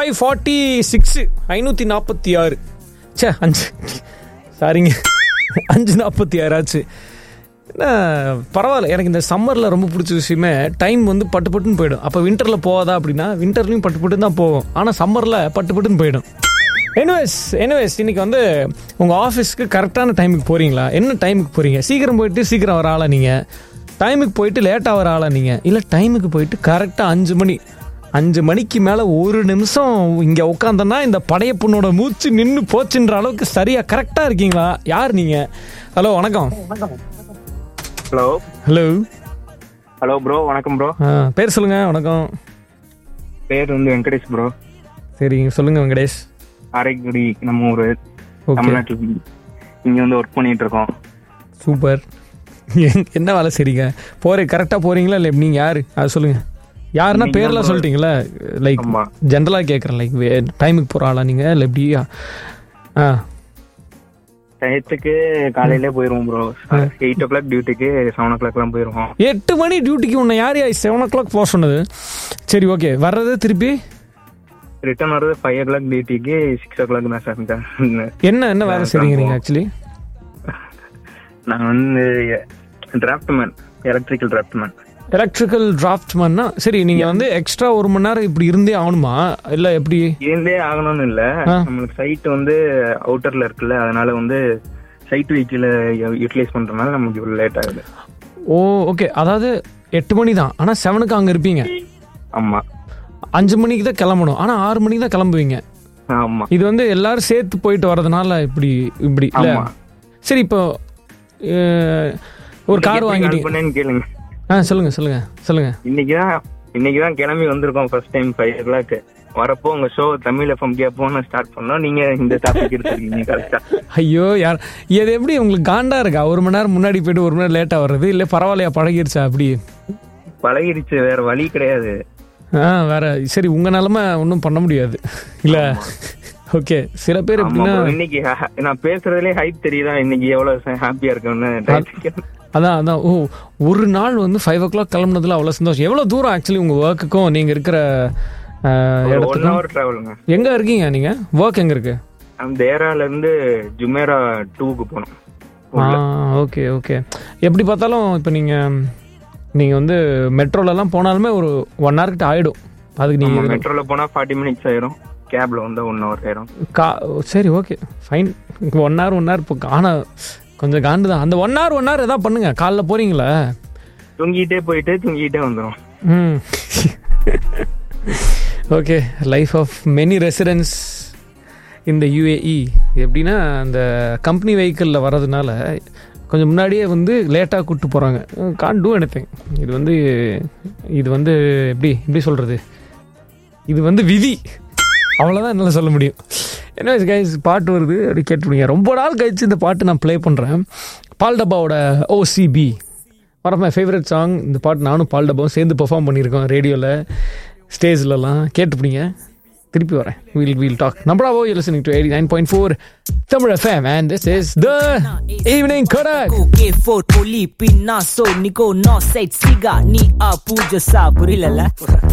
Five forty six ஐநூற்றி நாற்பத்தி ஆறு சே அஞ்சு சாரிங்க அஞ்சு நாற்பத்தி ஆறாச்சு என்ன பரவாயில்ல எனக்கு இந்த சம்மரில் ரொம்ப பிடிச்ச விஷயமே டைம் வந்து பட்டு பட்டுன்னு போயிடும் அப்போ வின்டரில் போகாதா அப்படின்னா வின்டர்லையும் பட்டு பட்டுன்னு தான் போகும் ஆனால் சம்மரில் பட்டு பட்டுன்னு போயிடும் எனிவேஸ் எனிவேஸ் இன்னைக்கு வந்து உங்கள் ஆஃபீஸ்க்கு கரெக்டான டைமுக்கு போகிறீங்களா என்ன டைமுக்கு போகிறீங்க சீக்கிரம் போயிட்டு சீக்கிரம் வர ஆளா நீங்கள் டைமுக்கு போயிட்டு லேட்டாக வர ஆளா நீங்கள் இல்லை டைமுக்கு போயிட்டு கரெக்டாக அஞ்சு மணி அஞ்சு மணிக்கு மேலே ஒரு நிமிஷம் இங்கே உட்காந்தோன்னா இந்த படையப்புண்ணோட மூச்சு நின்று போச்சுன்ற அளவுக்கு சரியாக கரெக்டாக இருக்கீங்களா யார் நீங்கள் ஹலோ வணக்கம் ஹலோ ஹலோ ஹலோ ப்ரோ வணக்கம் ப்ரோ ஆ பேர் சொல்லுங்க வணக்கம் பேர் வந்து வெங்கடேஷ் ப்ரோ சரிங்க சொல்லுங்க வெங்கடேஷ் அரைக்குடி நம்ம ஊரு ஓகே தமிழ்நாட்டில் இங்க வந்து ஒர்க் பண்ணிட்டு இருக்கோம் சூப்பர் என்ன வேலை செய்றீங்க போறீங்க கரெக்டாக போறீங்களா இல்லை நீங்கள் யார் அது சொல்லுங்க யாருன்னா நீங்க பேர்லாம் தான் சொல்லிட்டீங்களா லைக் ஆமா ஜென்ரலாக கேட்குறேன் லைக் டைமுக்கு போகிற ஆளா நீங்கள் இல்லை எப்படியா ஆ டயத்துக்கு காலையிலே போயிருவோம் ப்ரோ எயிட் ஓ கிளாக் டியூட்டிக்கு செவன் ஓ கிளாக்லாம் போயிருவோம் எட்டு மணி டியூட்டிக்கு உன்னை யார் யார் செவன் ஓ கிளாக் போக சொன்னது சரி ஓகே வர்றது திருப்பி ரிட்டர்ன் வர்றது ஃபைவ் ஓ கிளாக் டியூட்டிக்கு சிக்ஸ் ஓ கிளாக் தான் சார் என்ன என்ன வேலை செய்றீங்க நீங்கள் ஆக்சுவலி நான் வந்து டிராஃப்ட்மேன் எலக்ட்ரிக்கல் டிராஃப்ட்மேன் எலக்ட்ரிக்கல் டிராஃப்ட்மேன்னா சரி நீங்கள் வந்து எக்ஸ்ட்ரா ஒரு மணி நேரம் இப்படி இருந்தே ஆகணுமா இல்லை எப்படி இருந்தே ஆகணும்னு இல்ல ஆ. நம்மளுக்கு சைட் வந்து அவுட்டர்ல இருக்குல்ல அதனால வந்து சைட் வெஹிக்கிள் யூட்டிலைஸ் பண்றதுனால நமக்கு இவ்வளவு லேட் ஆகுது ஓ ஓகே அதாவது எட்டு மணி தான் ஆனால் செவனுக்கு அங்கே இருப்பீங்க ஆமா அஞ்சு மணிக்கு தான் கிளம்பணும் ஆனால் ஆறு மணிக்கு தான் கிளம்புவீங்க ஆமா இது வந்து எல்லாரும் சேர்த்து போயிட்டு வர்றதுனால இப்படி இப்படி இல்ல ஆமா. சரி இப்போ அஹ், ஒரு கார் எப்படி வாங்கிட்டீங்க call பண்ணேன்னு கேளுங்க ஆ சொல்லுங்க சொல்லுங்க சொல்லுங்க இன்னைக்குதான் இன்னைக்குதான் கிளம்பி வந்திருக்கோம் first time five o'clock வரப்போ உங்க ஷோ தமிழ் எஃப்எம் கேப்போம்னு ஸ்டார்ட் பண்ணோம் நீங்க இந்த டாபிக் எடுத்துருக்கீங்க கரெக்டா ஐயோ யார் இது எப்படி உங்களுக்கு காண்டா இருக்கா ஒரு மணி நேரம் முன்னாடி போயிட்டு ஒரு மணி நேரம் லேட்டாக வர்றது இல்லை பரவாயில்லையா பழகிருச்சா அப்படி பழகிடுச்சு வேற வழி கிடையாது ஆ வேற சரி உங்க நிலமை ஒன்றும் பண்ண முடியாது இல்ல ஓகே சில பேர் ஆமா எப்படின்னா bro. இன்னைக்கு ha- நான் பேசுறதுலயே ஹைப் தெரியுதா இன்னைக்கு எவ்வளவு ஹாப்பியா இருக்கும்னு அதான் அதான் ஓ ஒரு நாள் வந்து ஃபைவ் ஓ கிளாக் கிளம்புனதுல அவ்வளோ சந்தோஷம் எவ்வளோ தூரம் ஆக்சுவலி உங்கள் ஒர்க்குக்கும் நீங்கள் இருக்கிற அஹ், ஒன் இடத்துக்கும் ஹவர் டிராவலுங்க எங்கே இருக்கீங்க நீங்கள் ஒர்க் எங்கே இருக்கு அந்த தேரால இருந்து ஜுமேரா டூக்கு போனோம் ஆ ஓகே ஓகே எப்படி பார்த்தாலும் இப்போ நீங்கள் நீங்கள் வந்து மெட்ரோலலாம் போனாலுமே ஒரு ஒன் ஹவர் கிட்ட ஆகிடும் அதுக்கு நீங்கள் மெட்ரோல போனா ஃபார்ட்டி மினிட்ஸ் ஆயிரும் கேப்ல வந்தா ஒன் ஹவர் ஆயிரும் கா சரி okay fine one hour one hour இப்போ ஆனால் கொஞ்சம் காண்டு தான் அந்த ஒன் ஹவர் ஒன் ஹவர் எதாவது பண்ணுங்க காலைல போகிறீங்களா தூங்கிட்டே போயிட்டு தூங்கிட்டே வந்துரும் ம் okay life of many residents இந்த யூஏஇ எப்படின்னா அந்த கம்பெனி வெஹிக்கிளில் வர்றதுனால கொஞ்சம் முன்னாடியே வந்து லேட்டாக கூப்பிட்டு போகிறாங்க கான் டூ anything இது வந்து இது வந்து எப்படி எப்படி சொல்கிறது இது வந்து விதி அவ்வளோதான் என்னால் சொல்ல முடியும் என்ன கைஸ் பாட்டு வருது அப்படி கேட்டுவிடுங்க ரொம்ப நாள் கழிச்சு இந்த பாட்டு நான் ப்ளே பண்ணுறேன் பால் டப்பாவோட OCB one of my favourite song இந்த பாட்டு நானும் பால் டப்பாவும் சேர்ந்து பெர்ஃபார்ம் பண்ணியிருக்கோம் ரேடியோவில் ஸ்டேஜ்லலாம் கேட்டுப்பிடிங்க திருப்பி வரேன் வீல் வீல் டாக் நம்பராவோ you listening to eighty nine point four Tamil FM and this is the evening கரக் K4 poli pinaso niko no set siga ni apuja sa புரியல